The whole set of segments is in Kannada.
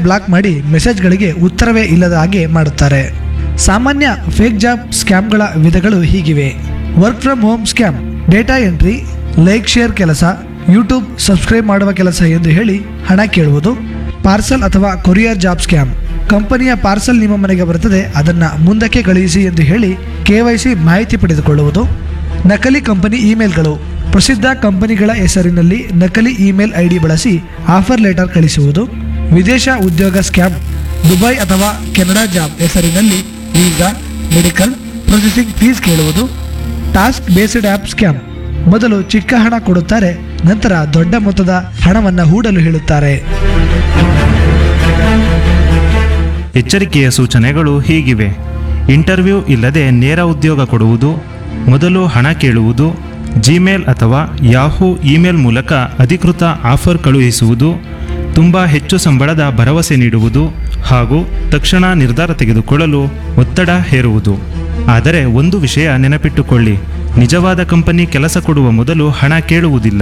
ಬ್ಲಾಕ್ ಮಾಡಿ ಮೆಸೇಜ್ಗಳಿಗೆ ಉತ್ತರವೇ ಇಲ್ಲದ ಹಾಗೆ ಮಾಡುತ್ತಾರೆ ಸಾಮಾನ್ಯ ಫೇಕ್ ಜಾಬ್ ಸ್ಕ್ಯಾಮ್ಗಳ ವಿಧಗಳು ಹೀಗಿವೆ work from home scam data entry like share ಕೆಲಸ ಯೂಟ್ಯೂಬ್ ಸಬ್ಸ್ಕ್ರೈಬ್ ಮಾಡುವ ಕೆಲಸ ಎಂದು ಹೇಳಿ ಹಣ ಕೇಳುವುದು ಪಾರ್ಸಲ್ ಅಥವಾ ಕೊರಿಯರ್ ಜಾಬ್ ಸ್ಕ್ಯಾಮ್ ಕಂಪನಿಯ ಪಾರ್ಸಲ್ ನಿಮ್ಮ ಮನೆಗೆ ಬರುತ್ತದೆ ಅದನ್ನು ಮುಂದಕ್ಕೆ ಕಳುಹಿಸಿ ಎಂದು ಹೇಳಿ ಕೆ ಮಾಹಿತಿ ಪಡೆದುಕೊಳ್ಳುವುದು ನಕಲಿ ಕಂಪನಿ ಇಮೇಲ್ಗಳು ಪ್ರಸಿದ್ಧ ಕಂಪನಿಗಳ ಹೆಸರಿನಲ್ಲಿ ನಕಲಿ ಇಮೇಲ್ ಐ ಡಿ ಬಳಸಿ ಆಫರ್ ಲೆಟರ್ ಕಳಿಸುವುದು ವಿದೇಶ ಉದ್ಯೋಗ ಸ್ಕ್ಯಾಮ್ ದುಬೈ ಅಥವಾ ಕೆನಡಾ ಜಾಬ್ ಹೆಸರಿನಲ್ಲಿ ವೀಸಾ ಮೆಡಿಕಲ್ ಪ್ರೊಸೆಸಿಂಗ್ ಫೀಸ್ ಕೇಳುವುದು ಟಾಸ್ಕ್ ಬೇಸ್ಡ್ ಆ್ಯಪ್ ಸ್ಕ್ಯಾಮ್ ಮೊದಲು ಚಿಕ್ಕ ಹಣ ಕೊಡುತ್ತಾರೆ ನಂತರ ದೊಡ್ಡ ಮೊತ್ತದ ಹಣವನ್ನು ಹೂಡಲು ಹೇಳುತ್ತಾರೆ ಎಚ್ಚರಿಕೆಯ ಸೂಚನೆಗಳು ಹೀಗಿವೆ ಇಂಟರ್ವ್ಯೂ ಇಲ್ಲದೆ ನೇರ ಉದ್ಯೋಗ ಕೊಡುವುದು ಮೊದಲು ಹಣ ಕೇಳುವುದು ಜಿಮೇಲ್ ಅಥವಾ ಯಾಹೂ ಇಮೇಲ್ ಮೂಲಕ ಅಧಿಕೃತ ಆಫರ್ ಕಳುಹಿಸುವುದು ತುಂಬ ಹೆಚ್ಚು ಸಂಬಳದ ಭರವಸೆ ನೀಡುವುದು ಹಾಗೂ ತಕ್ಷಣ ನಿರ್ಧಾರ ತೆಗೆದುಕೊಳ್ಳಲು ಒತ್ತಡ ಹೇರುವುದು ಆದರೆ ಒಂದು ವಿಷಯ ನೆನಪಿಟ್ಟುಕೊಳ್ಳಿ ನಿಜವಾದ ಕಂಪನಿ ಕೆಲಸ ಕೊಡುವ ಮೊದಲು ಹಣ ಕೇಳುವುದಿಲ್ಲ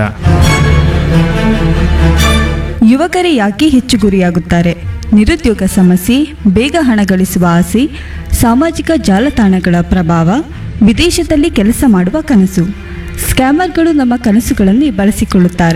ಯುವಕರೇ ಯಾಕೆ ಹೆಚ್ಚು ಗುರಿಯಾಗುತ್ತಾರೆ ನಿರುದ್ಯೋಗ ಸಮಸ್ಯೆ ಬೇಗ ಹಣ ಗಳಿಸುವ ಆಸೆ ಸಾಮಾಜಿಕ ಜಾಲತಾಣಗಳ ಪ್ರಭಾವ ವಿದೇಶದಲ್ಲಿ ಕೆಲಸ ಮಾಡುವ ಕನಸು ಸ್ಕ್ಯಾಮರ್ಗಳು ನಮ್ಮ ಕನಸುಗಳಲ್ಲಿ ಬಳಸಿಕೊಳ್ಳುತ್ತಾರೆ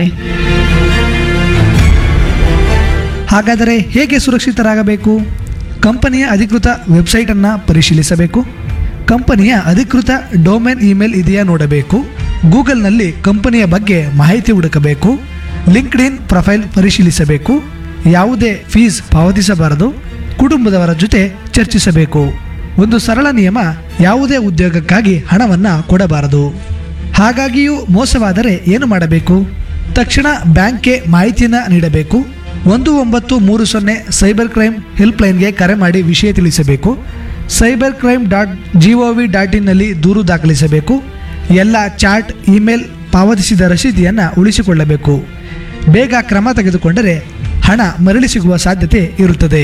ಹಾಗಾದರೆ ಹೇಗೆ ಸುರಕ್ಷಿತರಾಗಬೇಕು ಕಂಪನಿಯ ಅಧಿಕೃತ ವೆಬ್ಸೈಟನ್ನು ಪರಿಶೀಲಿಸಬೇಕು ಕಂಪನಿಯ ಅಧಿಕೃತ ಡೊಮೇನ್ ಇಮೇಲ್ ಇದೆಯಾ ನೋಡಬೇಕು ಗೂಗಲ್ನಲ್ಲಿ ಕಂಪನಿಯ ಬಗ್ಗೆ ಮಾಹಿತಿ ಹುಡುಕಬೇಕು ಲಿಂಕ್ಡ್ ಇನ್ ಪ್ರೊಫೈಲ್ ಪರಿಶೀಲಿಸಬೇಕು ಯಾವುದೇ ಫೀಸ್ ಪಾವತಿಸಬಾರದು ಕುಟುಂಬದವರ ಜೊತೆ ಚರ್ಚಿಸಬೇಕು ಒಂದು ಸರಳ ನಿಯಮ ಯಾವುದೇ ಉದ್ಯೋಗಕ್ಕಾಗಿ ಹಣವನ್ನು ಕೊಡಬಾರದು ಹಾಗಾಗಿಯೂ ಮೋಸವಾದರೆ ಏನು ಮಾಡಬೇಕು ತಕ್ಷಣ ಬ್ಯಾಂಕ್ಗೆ ಮಾಹಿತಿಯನ್ನು ನೀಡಬೇಕು ಒಂದು ಒಂಬತ್ತು ಮೂರು ಸೊನ್ನೆ ಸೈಬರ್ ಕ್ರೈಮ್ ಹೆಲ್ಪ್ಲೈನ್ಗೆ ಕರೆ ಮಾಡಿ ವಿಷಯ ತಿಳಿಸಬೇಕು cyber crime dot G O V dot ಇನ್ನಲ್ಲಿ ದೂರು ದಾಖಲಿಸಬೇಕು ಎಲ್ಲ ಚಾಟ್ ಇಮೇಲ್ ಪಾವತಿಸಿದ ರಸೀದಿಯನ್ನು ಉಳಿಸಿಕೊಳ್ಳಬೇಕು ಬೇಗ ಕ್ರಮ ತೆಗೆದುಕೊಂಡರೆ ಹಣ ಮರಳಿ ಸಿಗುವ ಸಾಧ್ಯತೆ ಇರುತ್ತದೆ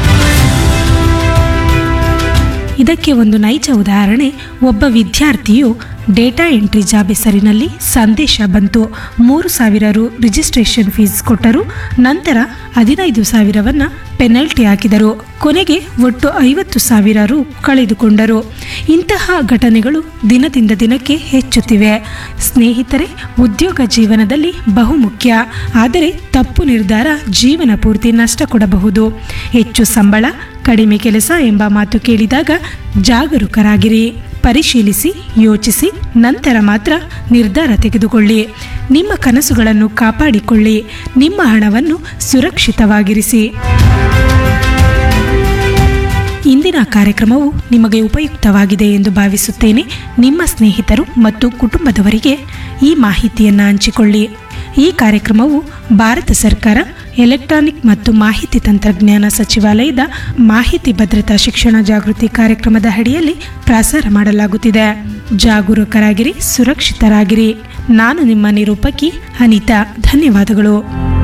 ಇದಕ್ಕೆ ಒಂದು ನೈಜ ಉದಾಹರಣೆ ಒಬ್ಬ ವಿದ್ಯಾರ್ಥಿಯು ಡೇಟಾ ಎಂಟ್ರಿ ಜಾಬ್ ಹೆಸರಿನಲ್ಲಿ ಸಂದೇಶ ಬಂತು ಮೂರು ಸಾವಿರ ರು ರಿಜಿಸ್ಟ್ರೇಷನ್ ಫೀಸ್ ಕೊಟ್ಟರು ನಂತರ ಹದಿನೈದು ಸಾವಿರವನ್ನ ಪೆನಲ್ಟಿ ಹಾಕಿದರು ಕೊನೆಗೆ ಒಟ್ಟು ಐವತ್ತು ಸಾವಿರ ರು ಕಳೆದುಕೊಂಡರು ಇಂತಹ ಘಟನೆಗಳು ದಿನದಿಂದ ದಿನಕ್ಕೆ ಹೆಚ್ಚುತ್ತಿವೆ ಸ್ನೇಹಿತರೆ ಉದ್ಯೋಗ ಜೀವನದಲ್ಲಿ ಬಹುಮುಖ್ಯ ಆದರೆ ತಪ್ಪು ನಿರ್ಧಾರ ಜೀವನ ಪೂರ್ತಿ ನಷ್ಟ ಕೊಡಬಹುದು ಹೆಚ್ಚು ಸಂಬಳ ಕಡಿಮೆ ಕೆಲಸ ಎಂಬ ಮಾತು ಕೇಳಿದಾಗ ಜಾಗರೂಕರಾಗಿರಿ ಪರಿಶೀಲಿಸಿ ಯೋಚಿಸಿ ನಂತರ ಮಾತ್ರ ನಿರ್ಧಾರ ತೆಗೆದುಕೊಳ್ಳಿ ನಿಮ್ಮ ಕನಸುಗಳನ್ನು ಕಾಪಾಡಿಕೊಳ್ಳಿ ನಿಮ್ಮ ಹಣವನ್ನು ಸುರಕ್ಷಿತವಾಗಿರಿಸಿ ಇಂದಿನ ಕಾರ್ಯಕ್ರಮವು ನಿಮಗೆ ಉಪಯುಕ್ತವಾಗಿದೆ ಎಂದು ಭಾವಿಸುತ್ತೇನೆ ನಿಮ್ಮ ಸ್ನೇಹಿತರು ಮತ್ತು ಕುಟುಂಬದವರಿಗೆ ಈ ಮಾಹಿತಿಯನ್ನು ಹಂಚಿಕೊಳ್ಳಿ ಈ ಕಾರ್ಯಕ್ರಮವು ಭಾರತ ಸರ್ಕಾರ ಎಲೆಕ್ಟ್ರಾನಿಕ್ ಮತ್ತು ಮಾಹಿತಿ ತಂತ್ರಜ್ಞಾನ ಸಚಿವಾಲಯದ ಮಾಹಿತಿ ಭದ್ರತಾ ಶಿಕ್ಷಣ ಜಾಗೃತಿ ಕಾರ್ಯಕ್ರಮದ ಅಡಿಯಲ್ಲಿ ಪ್ರಸಾರ ಮಾಡಲಾಗುತ್ತಿದೆ ಜಾಗರೂಕರಾಗಿರಿ ಸುರಕ್ಷಿತರಾಗಿರಿ ನಾನು ನಿಮ್ಮ ನಿರೂಪಕಿ ಅನಿತಾ ಧನ್ಯವಾದಗಳು